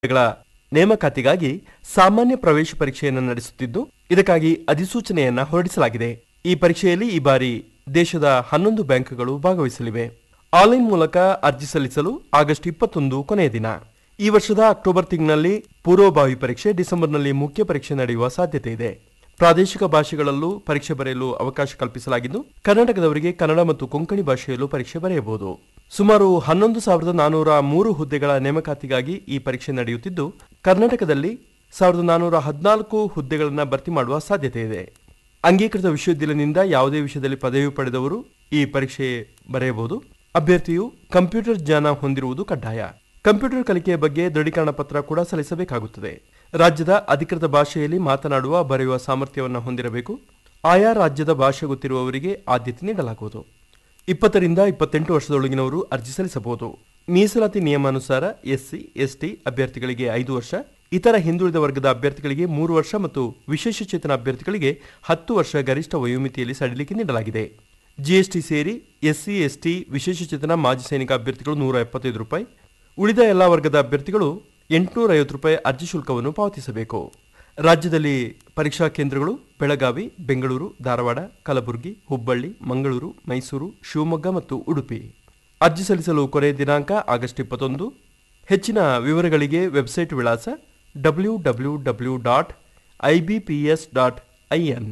ಗಳ ನೇಮಕಾತಿಗಾಗಿ ಸಾಮಾನ್ಯ ಪ್ರವೇಶ ಪರೀಕ್ಷೆಯನ್ನು ನಡೆಸುತ್ತಿದ್ದು ಇದಕ್ಕಾಗಿ ಅಧಿಸೂಚನೆಯನ್ನ ಹೊರಡಿಸಲಾಗಿದೆ ಈ ಪರೀಕ್ಷೆಯಲ್ಲಿ ಈ ಬಾರಿ ದೇಶದ ಹನ್ನೊಂದು ಬ್ಯಾಂಕ್ಗಳು ಭಾಗವಹಿಸಲಿವೆ ಆನ್ಲೈನ್ ಮೂಲಕ ಅರ್ಜಿ ಸಲ್ಲಿಸಲು ಆಗಸ್ಟ್ ಇಪ್ಪತ್ತೊಂದು ಕೊನೆಯ ದಿನ ಈ ವರ್ಷದ ಅಕ್ಟೋಬರ್ ತಿಂಗಳಲ್ಲಿ ಪೂರ್ವಭಾವಿ ಪರೀಕ್ಷೆ ಡಿಸೆಂಬರ್ನಲ್ಲಿ ಮುಖ್ಯ ಪರೀಕ್ಷೆ ನಡೆಯುವ ಸಾಧ್ಯತೆ ಇದೆ ಪ್ರಾದೇಶಿಕ ಭಾಷೆಗಳಲ್ಲೂ ಪರೀಕ್ಷೆ ಬರೆಯಲು ಅವಕಾಶ ಕಲ್ಪಿಸಲಾಗಿದ್ದು ಕರ್ನಾಟಕದವರಿಗೆ ಕನ್ನಡ ಮತ್ತು ಕೊಂಕಣಿ ಭಾಷೆಯಲ್ಲೂ ಪರೀಕ್ಷೆ ಬರೆಯಬಹುದು ಸುಮಾರು ಹನ್ನೊಂದು ಸಾವಿರದ ನಾನೂರ ಮೂರು ಹುದ್ದೆಗಳ ನೇಮಕಾತಿಗಾಗಿ ಈ ಪರೀಕ್ಷೆ ನಡೆಯುತ್ತಿದ್ದು ಕರ್ನಾಟಕದಲ್ಲಿ ಸಾವಿರದ ನಾನೂರ ಹದಿನಾಲ್ಕು ಹುದ್ದೆಗಳನ್ನು ಭರ್ತಿ ಮಾಡುವ ಸಾಧ್ಯತೆ ಇದೆ ಅಂಗೀಕೃತ ವಿಶ್ವವಿದ್ಯಾಲಯದಿಂದ ಯಾವುದೇ ವಿಷಯದಲ್ಲಿ ಪದವಿ ಪಡೆದವರು ಈ ಪರೀಕ್ಷೆ ಬರೆಯಬಹುದು ಅಭ್ಯರ್ಥಿಯು ಕಂಪ್ಯೂಟರ್ ಜ್ಞಾನ ಹೊಂದಿರುವುದು ಕಡ್ಡಾಯ ಕಂಪ್ಯೂಟರ್ ಕಲಿಕೆಯ ಬಗ್ಗೆ ದೃಢೀಕರಣ ಪತ್ರ ಕೂಡ ಸಲ್ಲಿಸಬೇಕಾಗುತ್ತದೆ ರಾಜ್ಯದ ಅಧಿಕೃತ ಭಾಷೆಯಲ್ಲಿ ಮಾತನಾಡುವ ಬರೆಯುವ ಸಾಮರ್ಥ್ಯವನ್ನು ಹೊಂದಿರಬೇಕು ಆಯಾ ರಾಜ್ಯದ ಭಾಷೆ ಗೊತ್ತಿರುವವರಿಗೆ ಆದ್ಯತೆ ನೀಡಲಾಗುವುದು ಇಪ್ಪತ್ತರಿಂದ ಇಪ್ಪತ್ತೆಂಟು ವರ್ಷದೊಳಗಿನವರು ಅರ್ಜಿ ಸಲ್ಲಿಸಬಹುದು ಮೀಸಲಾತಿ ನಿಯಮಾನುಸಾರ ಎಸ್ಸಿ ಎಸ್ಟಿ ಅಭ್ಯರ್ಥಿಗಳಿಗೆ ಐದು ವರ್ಷ ಇತರ ಹಿಂದುಳಿದ ವರ್ಗದ ಅಭ್ಯರ್ಥಿಗಳಿಗೆ ಮೂರು ವರ್ಷ ಮತ್ತು ವಿಶೇಷಚೇತನ ಅಭ್ಯರ್ಥಿಗಳಿಗೆ ಹತ್ತು ವರ್ಷ ಗರಿಷ್ಠ ವಯೋಮಿತಿಯಲ್ಲಿ ಸಡಿಲಿಕೆ ನೀಡಲಾಗಿದೆ ಜಿಎಸ್ಟಿ ಸೇರಿ ಎಸ್ಸಿ ಎಸ್ಟಿ ವಿಶೇಷಚೇತನ ಮಾಜಿ ಸೈನಿಕ ಅಭ್ಯರ್ಥಿಗಳು ನೂರ ಎಪ್ಪತ್ತೈದು ರೂಪಾಯಿ ಉಳಿದ ಎಲ್ಲಾ ವರ್ಗದ ಅಭ್ಯರ್ಥಿಗಳು ಎಂಟುನೂರ ಐವತ್ತು ರೂಪಾಯಿ ಅರ್ಜಿ ಶುಲ್ಕವನ್ನು ಪಾವತಿಸಬೇಕು ರಾಜ್ಯದಲ್ಲಿ ಪರೀಕ್ಷಾ ಕೇಂದ್ರಗಳು ಬೆಳಗಾವಿ ಬೆಂಗಳೂರು ಧಾರವಾಡ ಕಲಬುರಗಿ ಹುಬ್ಬಳ್ಳಿ ಮಂಗಳೂರು ಮೈಸೂರು ಶಿವಮೊಗ್ಗ ಮತ್ತು ಉಡುಪಿ ಅರ್ಜಿ ಸಲ್ಲಿಸಲು ಕೊನೆಯ ದಿನಾಂಕ ಆಗಸ್ಟ್ ಇಪ್ಪತ್ತೊಂದು ಹೆಚ್ಚಿನ ವಿವರಗಳಿಗೆ ವೆಬ್ಸೈಟ್ ವಿಳಾಸ W W W dot I B P S dot I N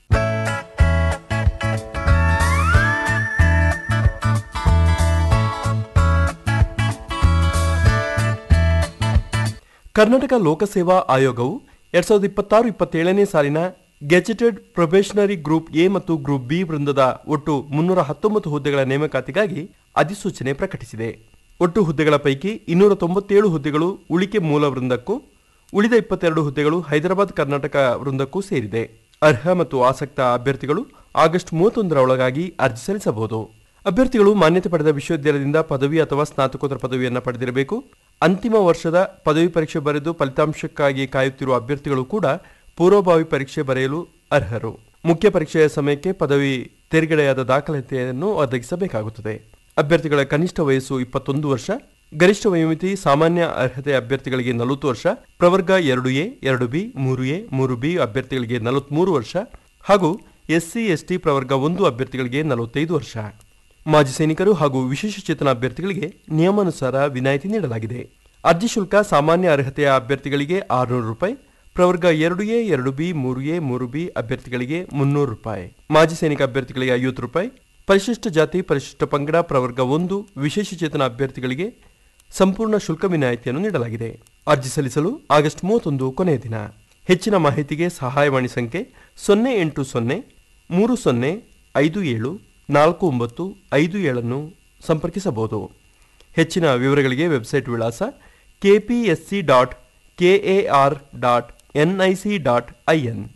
Karnataka ಲೋಕಸೇವಾ ಆಯೋಗವು ಎರಡ್ ಸಾವಿರದ ಇಪ್ಪತ್ತಾರು ಇಪ್ಪತ್ತೇಳನೇ ಸಾಲಿನ ಗೆಜೆಟೆಡ್ ಪ್ರೊಬೇಷನರಿ ಗ್ರೂಪ್ ಎ ಮತ್ತು ಗ್ರೂಪ್ ಬಿ ವೃಂದದ ಒಟ್ಟು ಮುನ್ನೂರ ಹತ್ತೊಂಬತ್ತು ಹುದ್ದೆಗಳ ನೇಮಕಾತಿಗಾಗಿ ಅಧಿಸೂಚನೆ ಪ್ರಕಟಿಸಿದೆ ಒಟ್ಟು ಹುದ್ದೆಗಳ ಪೈಕಿ ಇನ್ನೂರ ತೊಂಬತ್ತೇಳು ಹುದ್ದೆಗಳು ಉಳಿಕೆ ಮೂಲ ವೃಂದಕ್ಕೂ ಉಳಿದ ಇಪ್ಪತ್ತೆರಡು ಹುದ್ದೆಗಳು ಹೈದರಾಬಾದ್ ಕರ್ನಾಟಕ ವೃಂದಕ್ಕೂ ಸೇರಿದೆ ಅರ್ಹ ಮತ್ತು ಆಸಕ್ತ ಅಭ್ಯರ್ಥಿಗಳು ಆಗಸ್ಟ್ ಮೂವತ್ತೊಂದರ ಒಳಗಾಗಿ ಅರ್ಜಿ ಸಲ್ಲಿಸಬಹುದು ಅಭ್ಯರ್ಥಿಗಳು ಮಾನ್ಯತೆ ಪಡೆದ ವಿಶ್ವವಿದ್ಯಾಲಯದಿಂದ ಪದವಿ ಅಥವಾ ಸ್ನಾತಕೋತ್ತರ ಪದವಿಯನ್ನು ಪಡೆದಿರಬೇಕು ಅಂತಿಮ ವರ್ಷದ ಪದವಿ ಪರೀಕ್ಷೆ ಬರೆದು ಫಲಿತಾಂಶಕ್ಕಾಗಿ ಕಾಯುತ್ತಿರುವ ಅಭ್ಯರ್ಥಿಗಳು ಕೂಡ ಪೂರ್ವಭಾವಿ ಪರೀಕ್ಷೆ ಬರೆಯಲು ಅರ್ಹರು ಮುಖ್ಯ ಪರೀಕ್ಷೆಯ ಸಮಯಕ್ಕೆ ಪದವಿ ತೆರಿಗೆಡೆಯಾದ ದಾಖಲಾತಿಯನ್ನು ಒದಗಿಸಬೇಕಾಗುತ್ತದೆ ಅಭ್ಯರ್ಥಿಗಳ ಕನಿಷ್ಠ ವಯಸ್ಸು ಇಪ್ಪತ್ತೊಂದು ವರ್ಷ ಗರಿಷ್ಠ ವಯೋಮಿತಿ ಸಾಮಾನ್ಯ ಅರ್ಹತೆ ಅಭ್ಯರ್ಥಿಗಳಿಗೆ ನಲವತ್ತು ವರ್ಷ ಪ್ರವರ್ಗ ಎರಡು ಎ ಎರಡು ಬಿ ಮೂರು ಎ ಮೂರು ಬಿ ಅಭ್ಯರ್ಥಿಗಳಿಗೆ ನಲವತ್ಮೂರು ವರ್ಷ ಹಾಗೂ ಎಸ್ಸಿ ಎಸ್ಟಿ ಪ್ರವರ್ಗ ಒಂದು ಅಭ್ಯರ್ಥಿಗಳಿಗೆ ನಲವತ್ತೈದು ವರ್ಷ ಮಾಜಿ ಸೈನಿಕರು ಹಾಗೂ ವಿಶೇಷಚೇತನ ಅಭ್ಯರ್ಥಿಗಳಿಗೆ ನಿಯಮಾನುಸಾರ ವಿನಾಯಿತಿ ನೀಡಲಾಗಿದೆ ಅರ್ಜಿ ಶುಲ್ಕ ಸಾಮಾನ್ಯ ಅರ್ಹತೆಯ ಅಭ್ಯರ್ಥಿಗಳಿಗೆ ಆರುನೂರು ರೂಪಾಯಿ ಪ್ರವರ್ಗ ಎರಡು ಎ ಎರಡು ಬಿ ಮೂರು ಎ ಮೂರು ಬಿ ಅಭ್ಯರ್ಥಿಗಳಿಗೆ ಮುನ್ನೂರು ರೂಪಾಯಿ ಮಾಜಿ ಸೈನಿಕ ಅಭ್ಯರ್ಥಿಗಳಿಗೆ ಐವತ್ತು ರೂಪಾಯಿ ಪರಿಶಿಷ್ಟ ಜಾತಿ ಪರಿಶಿಷ್ಟ ಪಂಗಡ ಪ್ರವರ್ಗ ಒಂದು ವಿಶೇಷಚೇತನ ಅಭ್ಯರ್ಥಿಗಳಿಗೆ ಸಂಪೂರ್ಣ ಶುಲ್ಕ ವಿನಾಯಿತಿಯನ್ನು ನೀಡಲಾಗಿದೆ ಅರ್ಜಿ ಸಲ್ಲಿಸಲು ಆಗಸ್ಟ್ ಮೂವತ್ತೊಂದು ಕೊನೆಯ ದಿನ ಹೆಚ್ಚಿನ ಮಾಹಿತಿಗೆ ಸಹಾಯವಾಣಿ ಸಂಖ್ಯೆ ಸೊನ್ನೆ ಎಂಟು ಸೊನ್ನೆ ಮೂರು ಸೊನ್ನೆ ಐದು ಏಳು ನಾಲ್ಕು ಒಂಬತ್ತು ಐದು ಏಳನ್ನು ಸಂಪರ್ಕಿಸಬಹುದು ಹೆಚ್ಚಿನ ವಿವರಗಳಿಗೆ ವೆಬ್ಸೈಟ್ ವಿಳಾಸ KPSC dot KAR dot NIC dot IN